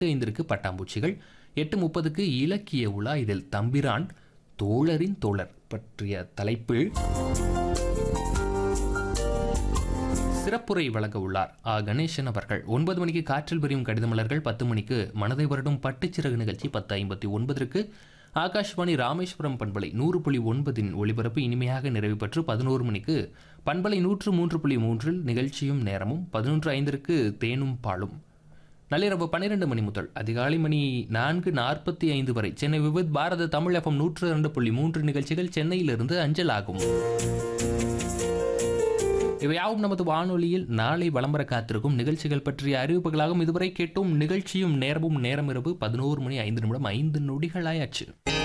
ஐந்திற்கு பட்டாம்பூச்சிகள் எட்டு முப்பதுக்கு இலக்கிய உலா இதில் தம்பிரான் தோழரின் தோழர் பற்றிய தலைப்பில் சிறப்புரை வழங்க உள்ளார் ஆ கணேசன் அவர்கள் ஒன்பது மணிக்கு காற்றில் விரியும் கடிதமலர்கள் பத்து மணிக்கு மனதை வருடும் பட்டுச்சிறகு நிகழ்ச்சி பத்து ஐம்பத்தி ஒன்பதற்கு ஆகாஷ்வாணி ராமேஸ்வரம் பண்பலை நூறு புள்ளி ஒன்பதின் ஒளிபரப்பு இனிமையாக நிறைவு பெற்று பதினோரு மணிக்கு பண்பலை நூற்று மூன்று புள்ளி மூன்றில் நிகழ்ச்சியும் நேரமும் பதினொன்று ஐந்திற்கு தேனும் பாலும் நள்ளிரவு பன்னிரண்டு மணி முதல் அதிகாலை மணி நான்கு நாற்பத்தி ஐந்து வரை சென்னை விவித் பாரத தமிழ் எஃப்எம் நூற்று இரண்டு புள்ளி மூன்று நிகழ்ச்சிகள் சென்னையிலிருந்து அஞ்சலாகும் இவையாவும் நமது வானொலியில் நாளை வளம்பர காத்திருக்கும் நிகழ்ச்சிகள் பற்றிய அறிவிப்புகளாகும் இதுவரை கேட்டும் நிகழ்ச்சியும் நேரமும் நேரம் இரவு பதினோரு மணி ஐந்து நிமிடம் ஐந்து நொடிகளாயாச்சு